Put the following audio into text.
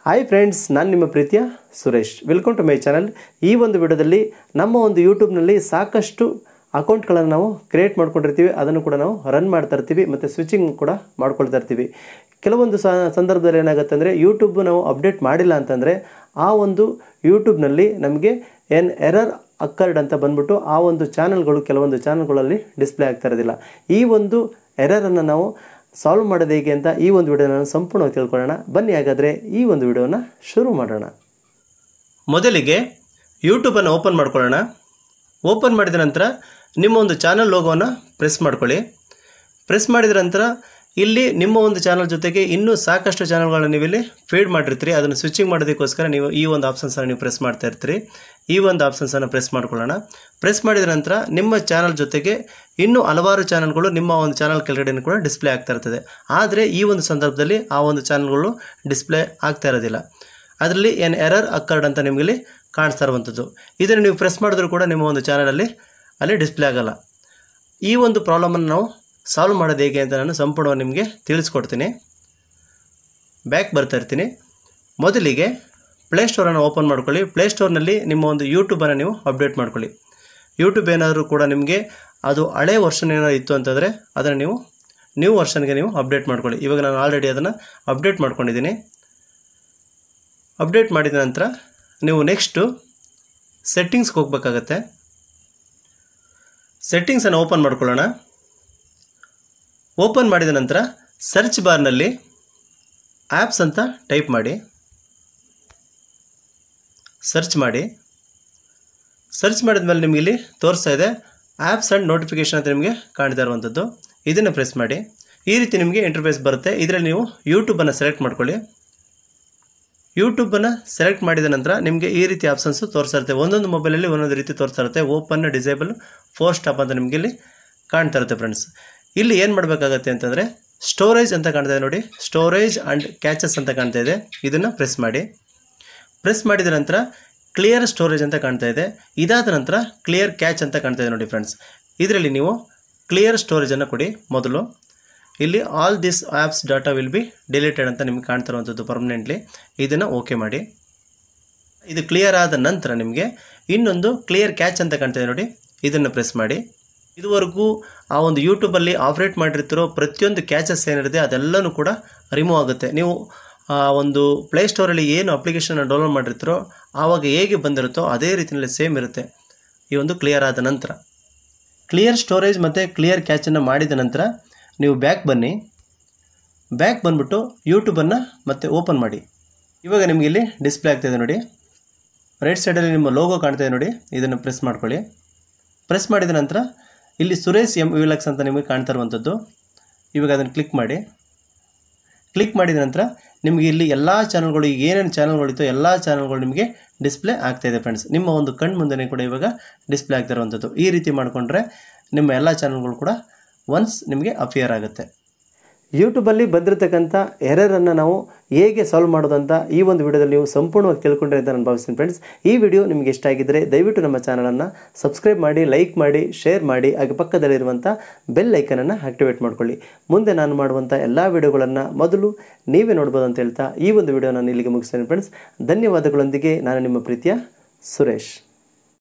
hi friends ನಾನು ನಿಮ್ಮ ಪ್ರೀತಿಯ Suresh welcome to my channel ಈ ಒಂದು ವಿಡಿಯೋದಲ್ಲಿ ನಮ್ಮ ಒಂದು ಯೂಟ್ಯೂಬ್ನಲ್ಲಿ ಸಾಕಷ್ಟು ಅಕೌಂಟ್ಗಳನ್ನು ನಾವು ಕ್ರಿಯೇಟ್ ಮಾಡ್ಕೊಂಡಿರ್ತೀವಿ ಅದನ್ನು ಕೂಡ ನಾವು ರನ್ ಮಾಡ್ತಾ ಇರ್ತೀವಿ ಮತ್ತು ಸ್ವಿಚಿಂಗ್ ಕೂಡ ಮಾಡ್ಕೊಳ್ತಾ ಇರ್ತೀವಿ ಕೆಲವೊಂದು ಸ ಸಂದರ್ಭದಲ್ಲಿ ಏನಾಗುತ್ತೆ ಅಂದರೆ ಯೂಟ್ಯೂಬ್ ನಾವು ಅಪ್ಡೇಟ್ ಮಾಡಿಲ್ಲ ಅಂತಂದರೆ ಆ ಒಂದು ಯೂಟ್ಯೂಬ್ನಲ್ಲಿ ನಮಗೆ ಏನು ಎರರ್ ಅಕ್ಕರ್ಡ್ ಅಂತ ಬಂದ್ಬಿಟ್ಟು ಆ ಒಂದು ಚಾನಲ್ಗಳು ಕೆಲವೊಂದು ಚಾನಲ್ಗಳಲ್ಲಿ ಡಿಸ್ಪ್ಲೇ ಆಗ್ತಾ ಇರೋದಿಲ್ಲ ಈ ಒಂದು ಎರರನ್ನು ನಾವು ಸಾಲ್ವ್ ಮಾಡೋದು ಹೇಗೆ ಅಂತ ಈ ಒಂದು ವಿಡಿಯೋನ ಸಂಪೂರ್ಣವಾಗಿ ತಿಳ್ಕೊಳ್ಳೋಣ ಬನ್ನಿ ಹಾಗಾದರೆ ಈ ಒಂದು ವಿಡಿಯೋನ ಶುರು ಮಾಡೋಣ ಮೊದಲಿಗೆ ಯೂಟ್ಯೂಬನ್ನು ಓಪನ್ ಮಾಡ್ಕೊಳ್ಳೋಣ ಓಪನ್ ಮಾಡಿದ ನಂತರ ನಿಮ್ಮ ಒಂದು ಚಾನಲ್ ಲೋಗೋನ ಪ್ರೆಸ್ ಮಾಡ್ಕೊಳ್ಳಿ ಪ್ರೆಸ್ ಮಾಡಿದ ನಂತರ ಇಲ್ಲಿ ನಿಮ್ಮ ಒಂದು ಚಾನಲ್ ಜೊತೆಗೆ ಇನ್ನೂ ಸಾಕಷ್ಟು ಚಾನಲ್ಗಳನ್ನ ನೀವು ಇಲ್ಲಿ ಫೀಡ್ ಮಾಡಿರ್ತೀರಿ ಅದನ್ನು ಸ್ವಿಚಿಂಗ್ ಮಾಡೋದಕ್ಕೋಸ್ಕರ ನೀವು ಈ ಒಂದು ಆಪ್ಷನ್ಸನ್ನು ನೀವು ಪ್ರೆಸ್ ಮಾಡ್ತಾ ಇರ್ತೀರಿ ಈ ಒಂದು ಆಪ್ಷನ್ಸನ್ನು ಪ್ರೆಸ್ ಮಾಡ್ಕೊಳ್ಳೋಣ ಪ್ರೆಸ್ ಮಾಡಿದ ನಂತರ ನಿಮ್ಮ ಚಾನಲ್ ಜೊತೆಗೆ ಇನ್ನೂ ಹಲವಾರು ಚಾನಲ್ಗಳು ನಿಮ್ಮ ಒಂದು ಚಾನಲ್ ಕೆಳಗಡೆ ಕೂಡ ಡಿಸ್ಪ್ಲೇ ಆಗ್ತಾ ಇರ್ತದೆ ಆದರೆ ಈ ಒಂದು ಸಂದರ್ಭದಲ್ಲಿ ಆ ಒಂದು ಚಾನಲ್ಗಳು ಡಿಸ್ಪ್ಲೇ ಆಗ್ತಾ ಇರೋದಿಲ್ಲ ಅದರಲ್ಲಿ ಏನು ಎರರ್ ಅಕ್ಕರ್ಡ್ ಅಂತ ನಿಮಗೆ ಕಾಣಿಸ್ತಾ ಇರುವಂಥದ್ದು ಇದನ್ನು ನೀವು ಪ್ರೆಸ್ ಮಾಡಿದ್ರೂ ಕೂಡ ನಿಮ್ಮ ಒಂದು ಚಾನಲಲ್ಲಿ ಅಲ್ಲಿ ಡಿಸ್ಪ್ಲೇ ಆಗಲ್ಲ ಈ ಒಂದು ಪ್ರಾಬ್ಲಮನ್ನು ನಾವು ಸಾಲ್ವ್ ಮಾಡೋದು ಹೇಗೆ ಅಂತ ನಾನು ಸಂಪೂರ್ಣವಾಗಿ ನಿಮಗೆ ತಿಳಿಸ್ಕೊಡ್ತೀನಿ ಬ್ಯಾಕ್ ಬರ್ತಾ ಇರ್ತೀನಿ ಮೊದಲಿಗೆ ಪ್ಲೇಸ್ಟೋರನ್ನು ಓಪನ್ ಮಾಡ್ಕೊಳ್ಳಿ ಪ್ಲೇಸ್ಟೋರ್ನಲ್ಲಿ ನಿಮ್ಮ ಒಂದು ಯೂಟ್ಯೂಬನ್ನು ನೀವು ಅಪ್ಡೇಟ್ ಮಾಡ್ಕೊಳ್ಳಿ ಯೂಟ್ಯೂಬ್ ಏನಾದರೂ ಕೂಡ ನಿಮಗೆ ಅದು ಹಳೆ ವರ್ಷನ್ ಏನಾದ್ರು ಇತ್ತು ಅಂತಂದರೆ ಅದನ್ನು ನೀವು ನ್ಯೂ ವರ್ಷನ್ಗೆ ನೀವು ಅಪ್ಡೇಟ್ ಮಾಡ್ಕೊಳ್ಳಿ ಇವಾಗ ನಾನು ಆಲ್ರೆಡಿ ಅದನ್ನು ಅಪ್ಡೇಟ್ ಮಾಡ್ಕೊಂಡಿದ್ದೀನಿ ಅಪ್ಡೇಟ್ ಮಾಡಿದ ನಂತರ ನೀವು ನೆಕ್ಸ್ಟು ಸೆಟ್ಟಿಂಗ್ಸ್ಗೆ ಹೋಗ್ಬೇಕಾಗತ್ತೆ ಸೆಟ್ಟಿಂಗ್ಸನ್ನು ಓಪನ್ ಮಾಡ್ಕೊಳ್ಳೋಣ ಓಪನ್ ಮಾಡಿದ ನಂತರ ಸರ್ಚ್ ಬಾರ್ನಲ್ಲಿ ಆ್ಯಪ್ಸ್ ಅಂತ ಟೈಪ್ ಮಾಡಿ ಸರ್ಚ್ ಮಾಡಿ ಸರ್ಚ್ ಮಾಡಿದ ಮೇಲೆ ನಿಮಗೆ ಇಲ್ಲಿ ತೋರಿಸ್ತಾ ಇದೆ ಆ್ಯಪ್ಸ್ ಆ್ಯಂಡ್ ನೋಟಿಫಿಕೇಷನ್ ಅಂತ ನಿಮಗೆ ಕಾಣ್ತಾ ಇರುವಂಥದ್ದು ಇದನ್ನು ಪ್ರೆಸ್ ಮಾಡಿ ಈ ರೀತಿ ನಿಮಗೆ ಇಂಟರ್ಫೇಸ್ ಬರುತ್ತೆ ಇದರಲ್ಲಿ ನೀವು ಯೂಟ್ಯೂಬನ್ನು ಸೆಲೆಕ್ಟ್ ಮಾಡ್ಕೊಳ್ಳಿ ಯೂಟ್ಯೂಬನ್ನು ಸೆಲೆಕ್ಟ್ ಮಾಡಿದ ನಂತರ ನಿಮಗೆ ಈ ರೀತಿ ಆಪ್ಷನ್ಸು ತೋರಿಸ್ತಾ ಇರುತ್ತೆ ಒಂದೊಂದು ಮೊಬೈಲಲ್ಲಿ ಒಂದೊಂದು ರೀತಿ ತೋರಿಸ್ತಾ ಇರುತ್ತೆ ಓಪನ್ ಡಿಸೇಬಲ್ ಫೋರ್ ಸ್ಟಾಪ್ ಅಂತ ನಿಮಗೆ ಇಲ್ಲಿ ಕಾಣ್ತಾ ಇರುತ್ತೆ ಫ್ರೆಂಡ್ಸ್ ಇಲ್ಲಿ ಏನು ಮಾಡಬೇಕಾಗತ್ತೆ ಅಂತಂದರೆ ಸ್ಟೋರೇಜ್ ಅಂತ ಕಾಣ್ತಾ ಇದೆ ನೋಡಿ ಸ್ಟೋರೇಜ್ ಆ್ಯಂಡ್ ಕ್ಯಾಚಸ್ ಅಂತ ಕಾಣ್ತಾ ಇದೆ ಇದನ್ನು ಪ್ರೆಸ್ ಮಾಡಿ ಪ್ರೆಸ್ ಮಾಡಿದ ನಂತರ ಕ್ಲಿಯರ್ ಸ್ಟೋರೇಜ್ ಅಂತ ಕಾಣ್ತಾ ಇದೆ ಇದಾದ ನಂತರ ಕ್ಲಿಯರ್ ಕ್ಯಾಚ್ ಅಂತ ಕಾಣ್ತಾ ಇದೆ ನೋಡಿ ಫ್ರೆಂಡ್ಸ್ ಇದರಲ್ಲಿ ನೀವು ಕ್ಲಿಯರ್ ಸ್ಟೋರೇಜನ್ನು ಕೊಡಿ ಮೊದಲು ಇಲ್ಲಿ all this apps data will be deleted ಅಂತ ನಿಮಗೆ ಕಾಣ್ತಾ ಇರುವಂಥದ್ದು ಪರ್ಮನೆಂಟ್ಲಿ ಇದನ್ನು ಓಕೆ ಮಾಡಿ ಇದು ಕ್ಲಿಯರ್ ಆದ ನಂತರ ನಿಮಗೆ ಇನ್ನೊಂದು ಕ್ಲಿಯರ್ ಕ್ಯಾಚ್ ಅಂತ ಕಾಣ್ತಾ ಇದೆ ನೋಡಿ ಇದನ್ನು ಪ್ರೆಸ್ ಮಾಡಿ ಇದುವರೆಗೂ ಆ ಒಂದು ಯೂಟ್ಯೂಬಲ್ಲಿ ಆಪ್ರೇಟ್ ಮಾಡಿರ್ತಿರೋ ಪ್ರತಿಯೊಂದು ಕ್ಯಾಚಸ್ ಏನಿರುತ್ತೆ ಅದೆಲ್ಲನೂ ಕೂಡ ರಿಮೂವ್ ಆಗುತ್ತೆ ನೀವು ಆ ಒಂದು ಪ್ಲೇಸ್ಟೋರಲ್ಲಿ ಏನು ಅಪ್ಲಿಕೇಶನ್ನ ಡೌನ್ಲೋಡ್ ಮಾಡಿರ್ತೀರೋ ಆವಾಗ ಹೇಗೆ ಬಂದಿರುತ್ತೋ ಅದೇ ರೀತಿಯಲ್ಲಿ ಸೇಮ್ ಇರುತ್ತೆ ಈ ಒಂದು ಕ್ಲಿಯರ್ ಆದ ನಂತರ ಕ್ಲಿಯರ್ ಸ್ಟೋರೇಜ್ ಮತ್ತು ಕ್ಲಿಯರ್ ಕ್ಯಾಚನ್ನು ಮಾಡಿದ ನಂತರ ನೀವು ಬ್ಯಾಕ್ ಬನ್ನಿ ಬ್ಯಾಕ್ ಬಂದ್ಬಿಟ್ಟು ಯೂಟ್ಯೂಬನ್ನು ಮತ್ತೆ ಓಪನ್ ಮಾಡಿ ಇವಾಗ ನಿಮಗೆ ಇಲ್ಲಿ ಡಿಸ್ಪ್ಲೇ ಆಗ್ತಾಯಿದೆ ನೋಡಿ ರೈಟ್ ಸೈಡಲ್ಲಿ ನಿಮ್ಮ ಲೋಗೋ ಕಾಣ್ತಾ ಇದೆ ನೋಡಿ ಇದನ್ನು ಪ್ರೆಸ್ ಮಾಡ್ಕೊಳ್ಳಿ ಪ್ರೆಸ್ ಮಾಡಿದ ನಂತರ ಇಲ್ಲಿ ಸುರೇಶ್ ಎಮ್ ವಿಲಕ್ಸ್ ಅಂತ ನಿಮಗೆ ಕಾಣ್ತಾ ಇರುವಂಥದ್ದು ಇವಾಗ ಅದನ್ನು ಕ್ಲಿಕ್ ಮಾಡಿ ಕ್ಲಿಕ್ ಮಾಡಿದ ನಂತರ ನಿಮಗೆ ಇಲ್ಲಿ ಎಲ್ಲ ಚಾನಲ್ಗಳು ಈಗ ಏನೇನು ಚಾನಲ್ಗಳಿತ್ತು ಎಲ್ಲ ಚಾನಲ್ಗಳು ನಿಮಗೆ ಡಿಸ್ಪ್ಲೇ ಆಗ್ತಾಯಿದೆ ಫ್ರೆಂಡ್ಸ್ ನಿಮ್ಮ ಒಂದು ಕಣ್ಣು ಮುಂದೆ ಕೂಡ ಇವಾಗ ಡಿಸ್ಪ್ಲೇ ಆಗ್ತಾ ಇರುವಂಥದ್ದು ಈ ರೀತಿ ಮಾಡಿಕೊಂಡ್ರೆ ನಿಮ್ಮ ಎಲ್ಲ ಚಾನಲ್ಗಳು ಕೂಡ ಒನ್ಸ್ ನಿಮಗೆ ಅಪಿಯರ್ ಆಗುತ್ತೆ ಯೂಟ್ಯೂಬಲ್ಲಿ ಬಂದಿರತಕ್ಕಂಥ ಎರರನ್ನು ನಾವು ಹೇಗೆ ಸಾಲ್ವ್ ಮಾಡೋದು ಅಂತ ಈ ಒಂದು ವಿಡಿಯೋದಲ್ಲಿ ನೀವು ಸಂಪೂರ್ಣವಾಗಿ ತಿಳ್ಕೊಂಡ್ರೆ ಅಂತ ನಾನು ಭಾವಿಸ್ತೀನಿ ಫ್ರೆಂಡ್ಸ್ ಈ ವಿಡಿಯೋ ನಿಮಗೆ ಇಷ್ಟ ಆಗಿದ್ದರೆ ದಯವಿಟ್ಟು ನಮ್ಮ ಚಾನಲನ್ನು ಸಬ್ಸ್ಕ್ರೈಬ್ ಮಾಡಿ ಲೈಕ್ ಮಾಡಿ ಶೇರ್ ಮಾಡಿ ಹಾಗೆ ಪಕ್ಕದಲ್ಲಿರುವಂಥ ಬೆಲ್ ಐಕನನ್ನು ಆಕ್ಟಿವೇಟ್ ಮಾಡ್ಕೊಳ್ಳಿ ಮುಂದೆ ನಾನು ಮಾಡುವಂಥ ಎಲ್ಲ ವಿಡಿಯೋಗಳನ್ನು ಮೊದಲು ನೀವೇ ನೋಡ್ಬೋದು ಅಂತ ಹೇಳ್ತಾ ಈ ಒಂದು ವಿಡಿಯೋ ನಾನು ಇಲ್ಲಿಗೆ ಮುಗಿಸ್ತೇನೆ ಫ್ರೆಂಡ್ಸ್ ಧನ್ಯವಾದಗಳೊಂದಿಗೆ ನಾನು ನಿಮ್ಮ ಪ್ರೀತಿಯ ಸುರೇಶ್